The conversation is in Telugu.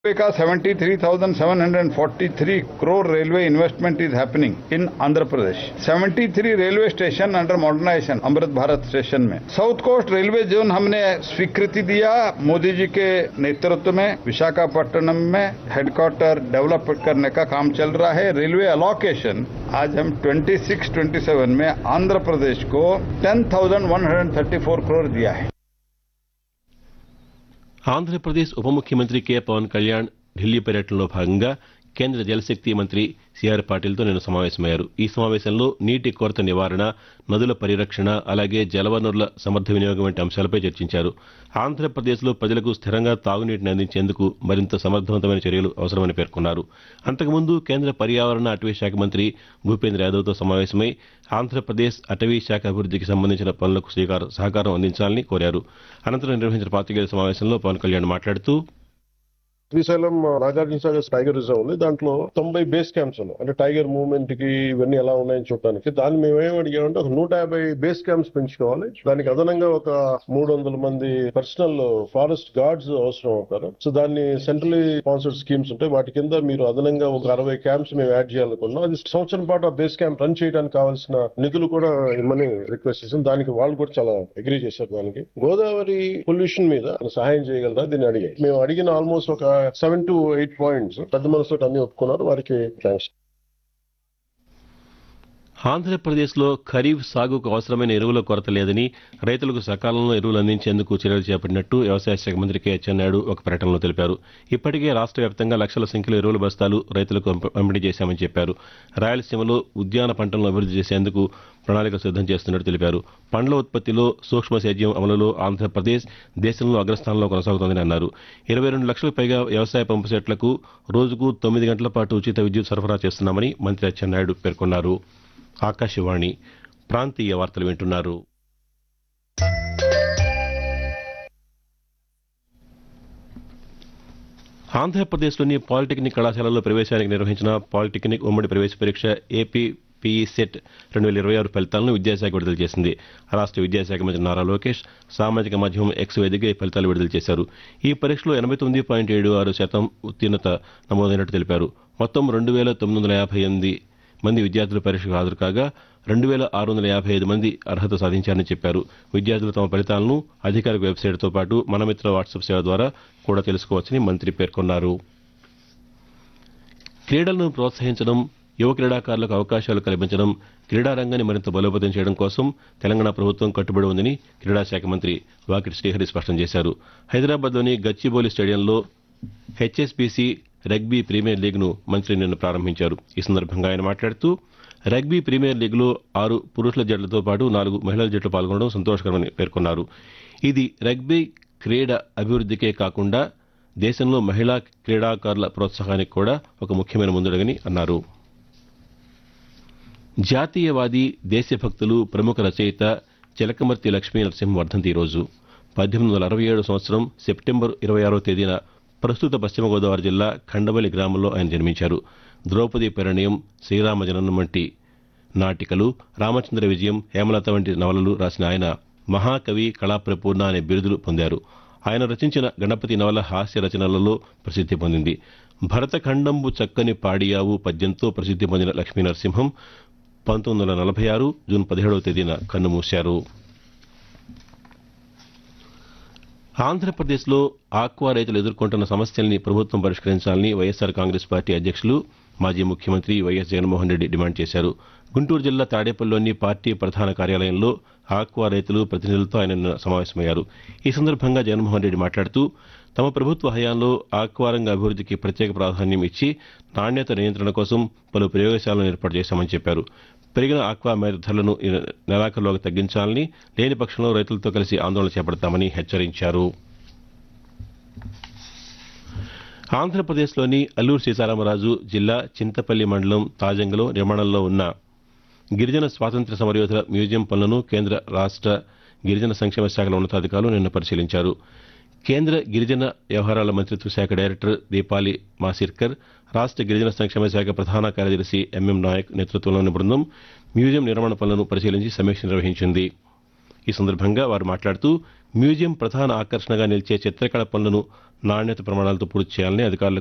रेलवे का 73,743 crore railway investment is happening in Andhra Pradesh. 73 railway station under modernization Amrit Bharat station में साउथ कोस्ट रेलवे जोन हमने स्वीकृति दिया मोदी जी के नेतृत्व में विशाखापट्टनम में हेडक्वार्टर डेवलप करने का काम चल रहा है रेलवे अलोकेशन आज हम 26 27 में आंध्र प्रदेश को 10,134 करोड़ दिया है ఆంధ్రప్రదేశ్ ఉప ముఖ్యమంత్రి కె పవన్ కళ్యాణ్ ఢిల్లీ పర్యటనలో భాగంగా కేంద్ర జలశక్తి మంత్రి సిఆర్ పాటిల్తో నిన్న సమావేశమయ్యారు ఈ సమావేశంలో నీటి కొరత నివారణ నదుల పరిరక్షణ అలాగే జలవనరుల సమర్థ వినియోగం వంటి అంశాలపై చర్చించారు ఆంధ్రప్రదేశ్లో ప్రజలకు స్థిరంగా తాగునీటిని అందించేందుకు మరింత సమర్థవంతమైన చర్యలు అవసరమని పేర్కొన్నారు అంతకుముందు కేంద్ర పర్యావరణ అటవీ శాఖ మంత్రి భూపేంద్ర యాదవ్తో సమావేశమై ఆంధ్రప్రదేశ్ అటవీ శాఖ అభివృద్ధికి సంబంధించిన పనులకు శ్రీకారం సహకారం అందించాలని కోరారు అనంతరం నిర్వహించిన పాతికేయుల సమావేశంలో పవన్ కళ్యాణ్ మాట్లాడుతూ శ్రీశైలం నాగార్జున సాగర్ టైగర్ రిజర్వ్ ఉంది దాంట్లో తొంభై బేస్ క్యాంప్స్ ఉన్నాయి అంటే టైగర్ మూవ్మెంట్ కి ఇవన్నీ ఎలా ఉన్నాయని చూడడానికి దాన్ని మేము ఏం అడిగామంటే ఒక నూట యాభై బేస్ క్యాంప్స్ పెంచుకోవాలి దానికి అదనంగా ఒక మూడు వందల మంది పర్సనల్ ఫారెస్ట్ గార్డ్స్ అవసరం అవుతారు సో దాన్ని సెంట్రలీ స్పాన్సర్డ్ స్కీమ్స్ ఉంటాయి వాటి కింద మీరు అదనంగా ఒక అరవై క్యాంప్స్ మేము యాడ్ చేయాలనుకున్నాం అది సంవత్సరం పాటు ఆ బేస్ క్యాంప్ రన్ చేయడానికి కావాల్సిన నిధులు కూడా ఇమ్మని రిక్వెస్ట్ చేసాం దానికి వాళ్ళు కూడా చాలా అగ్రీ చేశారు దానికి గోదావరి పొల్యూషన్ మీద సహాయం చేయగలరా దీన్ని అడిగాయి మేము అడిగిన ఆల్మోస్ట్ ఒక సెవెన్ టు ఎయిట్ పాయింట్స్ పెద్ద మనసుతో అన్ని ఒప్పుకున్నారు వారికి థ్యాంక్స్ ఆంధ్రప్రదేశ్లో ఖరీఫ్ సాగుకు అవసరమైన ఎరువుల కొరత లేదని రైతులకు సకాలంలో ఎరువులు అందించేందుకు చర్యలు చేపట్టినట్టు వ్యవసాయ శాఖ మంత్రి కె అచ్చెన్నాయుడు ఒక ప్రకటనలో తెలిపారు ఇప్పటికే రాష్ట్ర వ్యాప్తంగా లక్షల సంఖ్యలో ఎరువుల బస్తాలు రైతులకు పంప- పంపిణీ చేశామని చెప్పారు రాయలసీమలో ఉద్యాన పంటలను అభివృద్ధి చేసేందుకు ప్రణాళిక సిద్దం చేస్తున్నట్టు తెలిపారు పండ్ల ఉత్పత్తిలో సూక్ష్మ సేద్యం అమలులో ఆంధ్రప్రదేశ్ దేశంలో అగ్రస్థానంలో కొనసాగుతోందని అన్నారు ఇరవై రెండు లక్షలకు పైగా వ్యవసాయ పంపు సెట్లకు రోజుకు తొమ్మిది గంటల పాటు ఉచిత విద్యుత్ సరఫరా చేస్తున్నామని మంత్రి అచ్చెన్నాయుడు పేర్కొన్నారు ఆకాశవాణి ప్రాంతీయ వార్తలు వింటున్నారు ఆంధ్రప్రదేశ్లోని పాలిటెక్నిక్ కళాశాలల్లో ప్రవేశానికి నిర్వహించిన పాలిటెక్నిక్ ఉమ్మడి ప్రవేశ పరీక్ష ఏపీ పీఈ సెట్ రెండు వేల ఇరవై ఆరు ఫలితాలను విద్యాశాఖ విడుదల చేసింది రాష్ట్ర విద్యాశాఖ మంత్రి నారా లోకేష్ సామాజిక మాధ్యమం ఎక్స్ వేదికగా ఈ ఫలితాలు విడుదల చేశారు ఈ పరీక్షలో ఎనభై తొమ్మిది పాయింట్ ఏడు ఆరు శాతం ఉత్తీర్ణత నమోదైనట్టు తెలిపారు మొత్తం రెండు వేల తొమ్మిది వందల యాభై ఎనిమిది మంది విద్యార్థులు పరీక్షకు హాజరు కాగా రెండు వేల ఆరు వందల యాభై ఐదు మంది అర్హత సాధించారని చెప్పారు విద్యార్థులు తమ ఫలితాలను అధికారిక వెబ్సైట్తో పాటు మనమిత్ర వాట్సాప్ సేవ ద్వారా కూడా తెలుసుకోవచ్చని మంత్రి పేర్కొన్నారు క్రీడలను ప్రోత్సహించడం యువ క్రీడాకారులకు అవకాశాలు కల్పించడం క్రీడా రంగాన్ని మరింత బలోపేతం చేయడం కోసం తెలంగాణ ప్రభుత్వం కట్టుబడి ఉందని క్రీడా శాఖ మంత్రి వాకిటి శ్రీహరి స్పష్టం చేశారు హైదరాబాద్లోని గచ్చిబౌలి స్టేడియంలో హెచ్ఎస్బీసీ రగ్బీ ప్రీమియర్ లీగ్ను మంత్రి నిన్న ప్రారంభించారు ఈ సందర్భంగా ఆయన మాట్లాడుతూ రగ్బీ ప్రీమియర్ లీగ్లో ఆరు పురుషుల జట్లతో పాటు నాలుగు మహిళల జట్లు పాల్గొనడం సంతోషకరమని పేర్కొన్నారు ఇది రగ్బీ క్రీడ అభివృద్ధికే కాకుండా దేశంలో మహిళా క్రీడాకారుల ప్రోత్సాహానికి కూడా ఒక ముఖ్యమైన ముందడుగని అన్నారు జాతీయవాది దేశభక్తులు ప్రముఖ రచయిత చిలకమర్తి లక్ష్మీ నరసింహ వర్ధంతి ఈరోజు పద్దెనిమిది వందల అరవై ఏడు సంవత్సరం సెప్టెంబర్ ఇరవై ఆరో తేదీన ప్రస్తుత పశ్చిమ గోదావరి జిల్లా ఖండవల్లి గ్రామంలో ఆయన జన్మించారు ద్రౌపది పరిణయం శ్రీరామ జననం వంటి నాటికలు రామచంద్ర విజయం హేమలత వంటి నవలలు రాసిన ఆయన మహాకవి కళాప్రపూర్ణ అనే బిరుదులు పొందారు ఆయన రచించిన గణపతి నవల హాస్య రచనలలో ప్రసిద్ధి పొందింది భరతఖండంబు చక్కని పాడియావు పద్యంతో ప్రసిద్ధి పొందిన లక్ష్మీ నరసింహం పంతొమ్మిది వందల నలభై ఆరు జూన్ పదిహేడవ తేదీన కన్నుమూశారు ఆంధ్రప్రదేశ్లో ఆక్వా రైతులు ఎదుర్కొంటున్న సమస్యల్ని ప్రభుత్వం పరిష్కరించాలని వైఎస్సార్ కాంగ్రెస్ పార్టీ అధ్యక్షులు మాజీ ముఖ్యమంత్రి వైఎస్ జగన్మోహన్ రెడ్డి డిమాండ్ చేశారు గుంటూరు జిల్లా తాడేపల్లిలోని పార్టీ ప్రధాన కార్యాలయంలో ఆక్వా రైతులు ప్రతినిధులతో ఆయన నిన్న సమావేశమయ్యారు ఈ సందర్భంగా జగన్మోహన్ రెడ్డి మాట్లాడుతూ తమ ప్రభుత్వ హయాంలో ఆక్వా రంగ అభివృద్ధికి ప్రత్యేక ప్రాధాన్యం ఇచ్చి నాణ్యత నియంత్రణ కోసం పలు ప్రయోగశాలను ఏర్పాటు చేశామని చెప్పారు పెరిగిన ఆక్వా మేర ధరలను ఈ నెలాఖరులోగా తగ్గించాలని లేని పక్షంలో రైతులతో కలిసి ఆందోళన చేపడతామని హెచ్చరించారు ఆంధ్రప్రదేశ్లోని అల్లూరు సీతారామరాజు జిల్లా చింతపల్లి మండలం తాజంగలో నిర్మాణంలో ఉన్న గిరిజన స్వాతంత్ర్య సమరయోధుల మ్యూజియం పనులను కేంద్ర రాష్ట్ర గిరిజన సంక్షేమ శాఖల ఉన్నతాధికారులు నిన్న పరిశీలించారు కేంద్ర గిరిజన వ్యవహారాల మంత్రిత్వ శాఖ డైరెక్టర్ దీపాలి మాసిర్కర్ రాష్ట్ర గిరిజన సంక్షేమ శాఖ ప్రధాన కార్యదర్శి ఎంఎం నాయక్ నేతృత్వంలోని బృందం మ్యూజియం నిర్మాణ పనులను పరిశీలించి సమీక్ష నిర్వహించింది ఈ సందర్భంగా వారు మాట్లాడుతూ మ్యూజియం ప్రధాన ఆకర్షణగా నిలిచే చిత్రకళ పనులను నాణ్యత ప్రమాణాలతో పూర్తి చేయాలని అధికారులకు